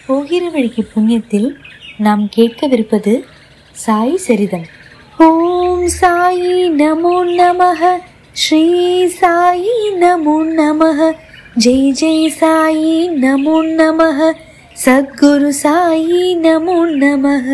போகிற வழிக்கு புண்ணியத்தில் நாம் கேட்கவிருப்பது சாய் சரிதம் ஓம் சாயி நமோ நமः ஸ்ரீ சாயி நமோ நமः ஜெய் ஜெய் சாயி நமோ நமः சத்குரு சாயி நமோ நமः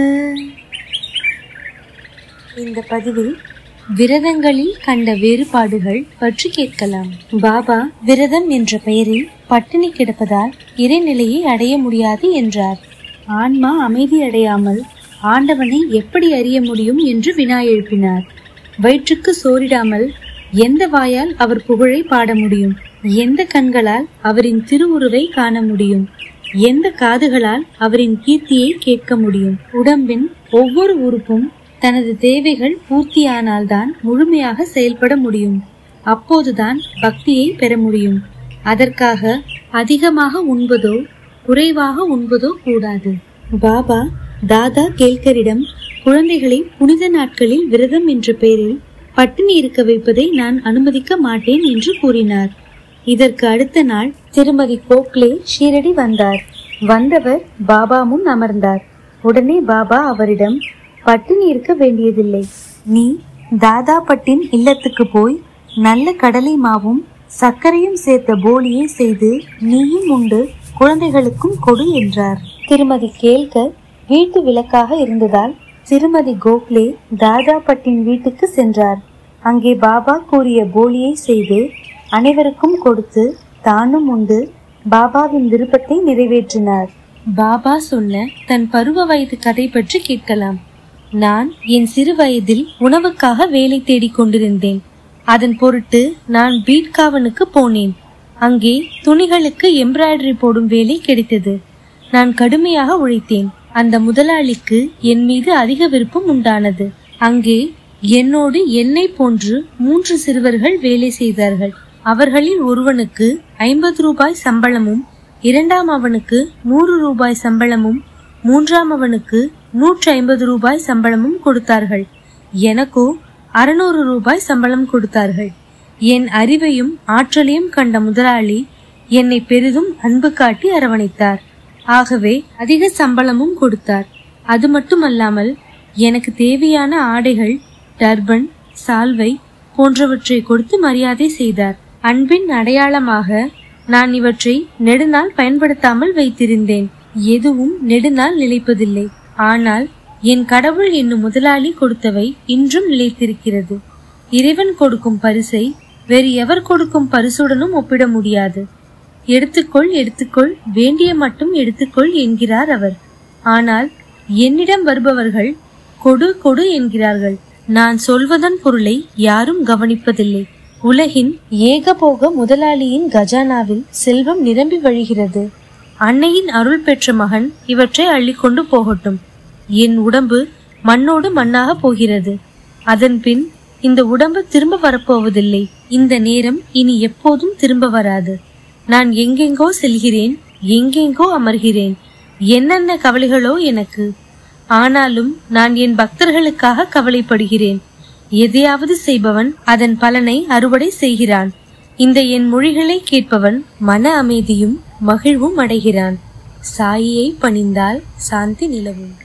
இந்த பதிவில் விரதங்களில் கண்ட வேறுபாடுகள் பற்றி கேட்கலாம் பாபா விரதம் என்ற பெயரில் பட்டினி கிடப்பதால் இறைநிலையை அடைய முடியாது என்றார் ஆன்மா அமைதி அடையாமல் ஆண்டவனை எப்படி அறிய முடியும் என்று வினா எழுப்பினார் வயிற்றுக்கு சோரிடாமல் எந்த வாயால் அவர் புகழை பாட முடியும் எந்த கண்களால் அவரின் திருவுருவை காண முடியும் எந்த காதுகளால் அவரின் கீர்த்தியை கேட்க முடியும் உடம்பின் ஒவ்வொரு உறுப்பும் தனது தேவைகள் பூர்த்தியானால்தான் முழுமையாக செயல்பட முடியும் அப்போதுதான் பக்தியை பெற முடியும் அதற்காக அதிகமாக உண்பதோ குறைவாக உண்பதோ கூடாது பாபா தாதா கேல்கரிடம் குழந்தைகளை புனித நாட்களில் விரதம் என்ற பெயரில் பட்டினி இருக்க வைப்பதை நான் அனுமதிக்க மாட்டேன் என்று கூறினார் இதற்கு அடுத்த நாள் திருமதி கோக்லே ஷீரடி வந்தார் வந்தவர் பாபா முன் அமர்ந்தார் உடனே பாபா அவரிடம் பட்டினி இருக்க வேண்டியதில்லை நீ தாதா பட்டின் இல்லத்துக்கு போய் நல்ல கடலை மாவும் சர்க்கரையும் சேர்த்த போலியை செய்து நீயும் உண்டு குழந்தைகளுக்கும் கொடு என்றார் திருமதி கேல்கர் வீட்டு விளக்காக இருந்ததால் திருமதி கோக்லே தாதா பட்டின் வீட்டுக்கு சென்றார் அங்கே பாபா கூறிய போலியை செய்து அனைவருக்கும் கொடுத்து தானும் உண்டு பாபாவின் விருப்பத்தை நிறைவேற்றினார் பாபா சொன்ன தன் பருவ வயது கதை பற்றி கேட்கலாம் நான் என் சிறு வயதில் உணவுக்காக வேலை தேடிக் கொண்டிருந்தேன் அதன் பொருட்டு நான் பீட்காவனுக்கு போனேன் அங்கே துணிகளுக்கு எம்ப்ராய்டரி போடும் வேலை கிடைத்தது நான் கடுமையாக உழைத்தேன் அந்த முதலாளிக்கு என் மீது அதிக விருப்பம் உண்டானது அங்கே என்னோடு என்னை போன்று மூன்று சிறுவர்கள் வேலை செய்தார்கள் அவர்களில் ஒருவனுக்கு ஐம்பது ரூபாய் சம்பளமும் இரண்டாம் அவனுக்கு நூறு ரூபாய் சம்பளமும் மூன்றாம் அவனுக்கு நூற்றி ஐம்பது ரூபாய் சம்பளமும் கொடுத்தார்கள் எனக்கோ அறுநூறு ரூபாய் சம்பளம் கொடுத்தார்கள் என் அறிவையும் ஆற்றலையும் கண்ட முதலாளி என்னை பெரிதும் அன்பு காட்டி அரவணைத்தார் ஆகவே அதிக சம்பளமும் கொடுத்தார் அது மட்டுமல்லாமல் எனக்கு தேவையான ஆடைகள் டர்பன் சால்வை போன்றவற்றை கொடுத்து மரியாதை செய்தார் அன்பின் அடையாளமாக நான் இவற்றை நெடுநாள் பயன்படுத்தாமல் வைத்திருந்தேன் எதுவும் நெடுநாள் நிலைப்பதில்லை ஆனால் என் கடவுள் என்னும் முதலாளி கொடுத்தவை இன்றும் நிலைத்திருக்கிறது இறைவன் கொடுக்கும் பரிசை வேறு எவர் கொடுக்கும் பரிசுடனும் ஒப்பிட முடியாது எடுத்துக்கொள் எடுத்துக்கொள் வேண்டிய மட்டும் எடுத்துக்கொள் என்கிறார் அவர் ஆனால் என்னிடம் வருபவர்கள் கொடு கொடு என்கிறார்கள் நான் சொல்வதன் பொருளை யாரும் கவனிப்பதில்லை உலகின் ஏகபோக முதலாளியின் கஜானாவில் செல்வம் நிரம்பி வழிகிறது அன்னையின் அருள் பெற்ற மகன் இவற்றை அள்ளிக்கொண்டு போகட்டும் என் உடம்பு மண்ணோடு மண்ணாக போகிறது அதன் பின் இந்த உடம்பு திரும்ப வரப்போவதில்லை இந்த நேரம் இனி எப்போதும் திரும்ப வராது நான் எங்கெங்கோ செல்கிறேன் எங்கெங்கோ அமர்கிறேன் என்னென்ன கவலைகளோ எனக்கு ஆனாலும் நான் என் பக்தர்களுக்காக கவலைப்படுகிறேன் எதையாவது செய்பவன் அதன் பலனை அறுவடை செய்கிறான் இந்த என் மொழிகளை கேட்பவன் மன அமைதியும் மகிழ்வும் அடைகிறான் சாயியை பணிந்தால் சாந்தி நிலவும்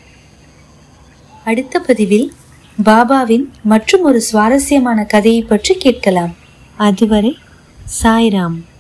அடுத்த பதிவில் பாபாவின் மற்றும் ஒரு சுவாரஸ்யமான கதையை பற்றி கேட்கலாம் அதுவரை சாய்ராம்